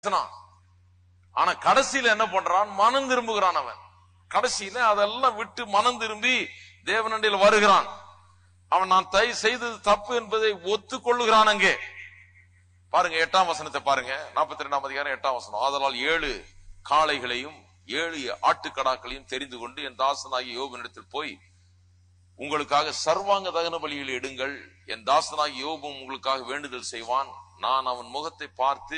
பேசினான் ஆனா கடைசியில என்ன பண்றான் மனம் திரும்புகிறான் அவன் கடைசியில அதெல்லாம் விட்டு மனம் திரும்பி தேவனண்டியில் வருகிறான் அவன் நான் தை செய்தது தப்பு என்பதை ஒத்துக்கொள்ளுகிறான் அங்கே பாருங்க எட்டாம் வசனத்தை பாருங்க நாற்பத்தி ரெண்டாம் அதிகாரம் எட்டாம் வசனம் ஆதலால் ஏழு காளைகளையும் ஏழு ஆட்டுக்கடாக்களையும் தெரிந்து கொண்டு என் தாசனாகிய யோபனிடத்தில் போய் உங்களுக்காக சர்வாங்க தகன பலியில் எடுங்கள் என் தாசனாகிய யோபும் உங்களுக்காக வேண்டுதல் செய்வான் நான் அவன் முகத்தை பார்த்து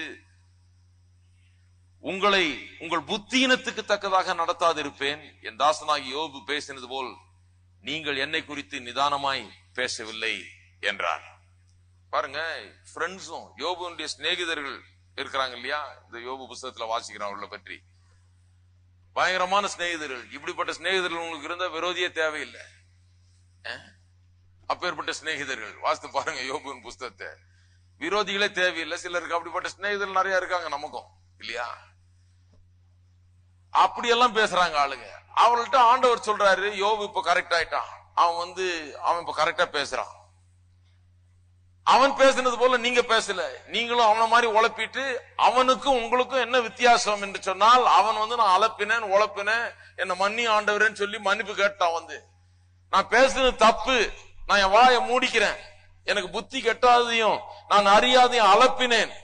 உங்களை உங்கள் புத்தீனத்துக்கு தக்கதாக நடத்தாதிருப்பேன் என் தாசனாகி யோபு பேசினது போல் நீங்கள் என்னை குறித்து நிதானமாய் பேசவில்லை என்றார் பாருங்க ஃப்ரெண்ட்ஸும் யோபுடைய சிநேகிதர்கள் இருக்கிறாங்க இல்லையா இந்த யோபு புஸ்தகத்துல வாசிக்கிறோம் அவர்களை பற்றி பயங்கரமான சிநேகிதர்கள் இப்படிப்பட்ட சிநேகிதர்கள் உங்களுக்கு இருந்தா விரோதியே தேவையில்லை அஹ்? அப்பேற்பட்ட சிநேகிதர்கள் வாசித்து பாருங்க யோபுவின் புஸ்தகத்தை விரோதிகளே தேவையில்லை சிலருக்கு அப்படிப்பட்ட சிநேகிதர்கள் நிறைய இருக்காங்க நமக்கும் இல்லையா அப்படியெல்லாம் பேசுறாங்க ஆளுங்க அவங்கள்ட்ட ஆண்டவர் சொல்றாரு யோபு இப்ப கரெக்ட் ஆயிட்டான் அவன் வந்து அவன் இப்ப கரெக்டா பேசுறான் அவன் பேசுனது போல நீங்க பேசல நீங்களும் அவன மாதிரி உழப்பிட்டு அவனுக்கும் உங்களுக்கும் என்ன வித்தியாசம் என்று சொன்னால் அவன் வந்து நான் அலப்பினேன் உழப்பினேன் என்ன மன்னி ஆண்டவரேன்னு சொல்லி மன்னிப்பு கேட்டான் வந்து நான் பேசுனது தப்பு நான் என் வாயை மூடிக்கிறேன் எனக்கு புத்தி கெட்டாததையும் நான் அறியாதையும் அலப்பினேன்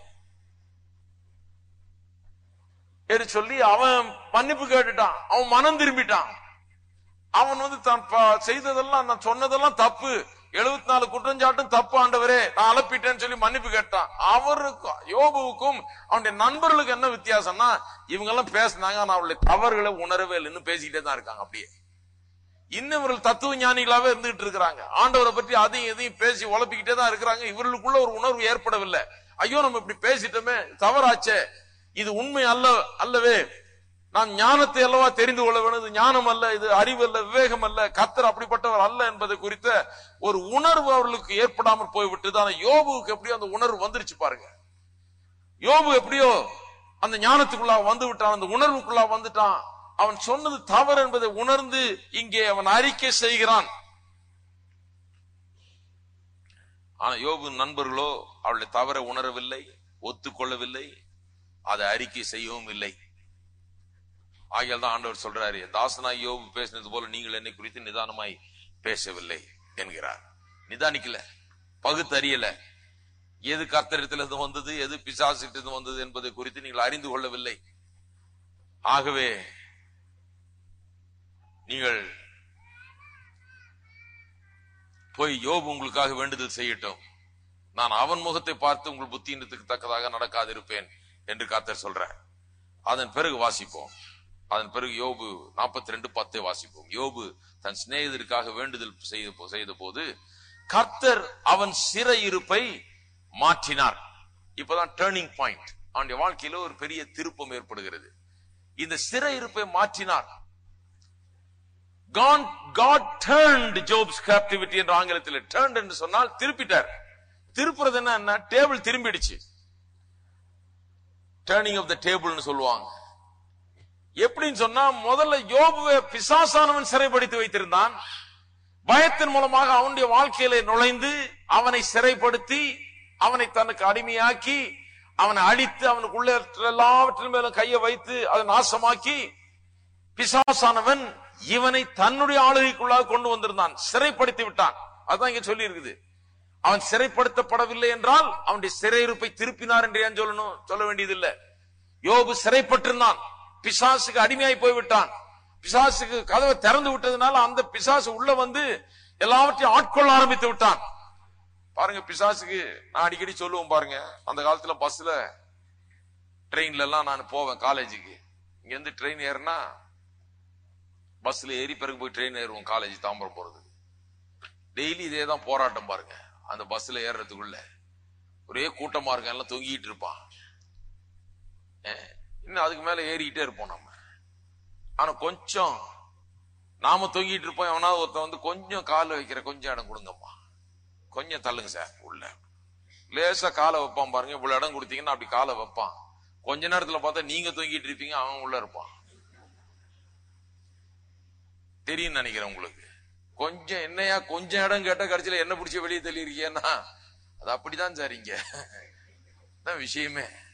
என்று சொல்லி அவன் மன்னிப்பு கேட்டுட்டான் அவன் மனம் திரும்பிட்டான் அவன் வந்து தான் ப- செய்ததெல்லாம் நான் சொன்னதெல்லாம் தப்பு எழுபத்தி நாலு குற்றஞ்சாட்டும் தப்பு ஆண்டவரே நான் அலப்பிட்டேன்னு சொல்லி மன்னிப்பு கேட்டான் அவருக்கும் யோபுவுக்கும் அவனுடைய நண்பர்களுக்கு என்ன வித்தியாசம்னா இவங்க எல்லாம் பேசினாங்க ஆனா அவளுடைய தவறுகளை உணரவே இல்லைன்னு பேசிக்கிட்டே தான் இருக்காங்க அப்படியே இன்னும் இவர்கள் தத்துவ ஞானிகளாவே இருந்துகிட்டு இருக்கிறாங்க ஆண்டவரை பற்றி அதையும் இதையும் பேசி உழப்பிக்கிட்டே தான் இருக்கிறாங்க இவர்களுக்குள்ள ஒரு உணர்வு ஏற்படவில்லை ஐயோ நம்ம இப்படி பேசிட்டோமே தவறாச்சே இது உண்மை அல்ல அல்லவே நாம் ஞானத்தை அல்லவா தெரிந்து கொள்ள வேண்டும் இது ஞானம் அல்ல இது அறிவு அல்ல விவேகம் அல்ல கத்தர் அப்படிப்பட்டவர் அல்ல என்பதை குறித்த ஒரு உணர்வு அவர்களுக்கு ஏற்படாமல் போய்விட்டது ஆனா யோபுவுக்கு எப்படியோ அந்த உணர்வு வந்துருச்சு பாருங்க யோபு எப்படியோ அந்த ஞானத்துக்குள்ளா வந்து விட்டான் அந்த உணர்வுக்குள்ளா வந்துட்டான் அவன் சொன்னது தவறு என்பதை உணர்ந்து இங்கே அவன் அறிக்கை செய்கிறான் ஆனா யோபு நண்பர்களோ அவளுடைய தவறை உணரவில்லை ஒத்துக்கொள்ளவில்லை அதை அறிக்கை செய்யவும் இல்லை ஆகியால் தான் ஆண்டவர் சொல்றாரு தாசனாய் யோபு பேசினது போல நீங்கள் என்னை குறித்து நிதானமாய் பேசவில்லை என்கிறார் நிதானிக்கல பகுத்தறியல எது கர்த்தரிடத்திலிருந்து வந்தது எது பிசாசிட்டிருந்து வந்தது என்பதை குறித்து நீங்கள் அறிந்து கொள்ளவில்லை ஆகவே நீங்கள் போய் யோபு உங்களுக்காக வேண்டுதல் செய்யட்டும் நான் அவன் முகத்தை பார்த்து உங்கள் புத்தியினத்துக்கு தக்கதாக நடக்காதிருப்பேன் என்று கர்த்தர் சொல்றார் அதன் பிறகு வாசிப்போம் அதன் பிறகு யோபு நாற்பத்தி ரெண்டு பத்தை வாசிப்போம் யோபு தன் சிநேகிதருக்காக வேண்டுதல் செய்த செய்த போது கர்த்தர் அவன் சிறையிருப்பை மாற்றினார் இப்பதான் டேர்னிங் பாயிண்ட் அவனுடைய வாழ்க்கையில ஒரு பெரிய திருப்பம் ஏற்படுகிறது இந்த சிறையிருப்பை மாற்றினார் God, God turned Job's captivity என்ற ஆங்கிலத்தில் turned என்று சொன்னால் திருப்பிட்டார் திருப்புறது என்ன டேபிள் திரும்பிடுச்சு டேர்னிங் ஆஃப் த டேபிள்னு சொல்லுவாங்க எப்படின்னு சொன்னா முதல்ல யோபுவை பிசாசானவன் சிறைப்படுத்தி வைத்திருந்தான் பயத்தின் மூலமாக அவனுடைய வாழ்க்கையில நுழைந்து அவனை சிறைப்படுத்தி அவனை தனக்கு அடிமையாக்கி அவனை அடித்து அவனுக்குள்ள எல்லாவற்றின் மேலும் கையை வைத்து அதை நாசமாக்கி பிசாசானவன் இவனை தன்னுடைய ஆளுகைக்குள்ளாக கொண்டு வந்திருந்தான் சிறைப்படுத்தி விட்டான் அதான் இங்க சொல்லி இருக்குது அவன் சிறைப்படுத்தப்படவில்லை என்றால் அவனுடைய சிறையிருப்பை திருப்பினார் என்று ஏன் சொல்லணும் சொல்ல வேண்டியதில்லை யோபு சிறைப்பட்டிருந்தான் பிசாசுக்கு அடிமையாய் போய்விட்டான் பிசாசுக்கு கதவை திறந்து விட்டதுனால அந்த பிசாசு உள்ள வந்து எல்லாவற்றையும் ஆட்கொள்ள ஆரம்பித்து விட்டான் பாருங்க பிசாசுக்கு நான் அடிக்கடி சொல்லுவேன் பாருங்க அந்த காலத்துல பஸ்ல ட்ரெயின்ல எல்லாம் நான் போவேன் காலேஜுக்கு இங்க இருந்து ட்ரெயின் ஏறினா பஸ்ல ஏறி பிறகு போய் ட்ரெயின் ஏறுவோம் காலேஜ் தாம்பரம் போறது டெய்லி இதே தான் போராட்டம் பாருங்க அந்த பஸ்ல ஏறுறதுக்குள்ள ஒரே கூட்டமா இருக்க எல்லாம் தொங்கிட்டு இருப்பான் அஹ், இன்னும் அதுக்கு மேல ஏறிக்கிட்டே இருப்போம் நம்ம ஆனா கொஞ்சம் நாம தொங்கிட்டு இருப்போம் எவனாவது ஒருத்தன் வந்து கொஞ்சம் கால் வைக்கிற கொஞ்சம் இடம் கொடுங்கம்மா கொஞ்சம் தள்ளுங்க சார் உள்ள லேசா காலை வைப்பான் பாருங்க இவ்வளவு இடம் கொடுத்தீங்கன்னா அப்படி காலை வைப்பான் கொஞ்ச நேரத்துல பார்த்தா நீங்க தொங்கிட்டு இருப்பீங்க அவன் உள்ள இருப்பான் தெரியும் நினைக்கிறேன் உங்களுக்கு கொஞ்சம் என்னையா கொஞ்சம் இடம் கேட்ட கடைசியில என்ன பிடிச்ச வெளியே தள்ளி இருக்கேன்னா அது அப்படிதான் சார் இங்க அதான் விஷயமே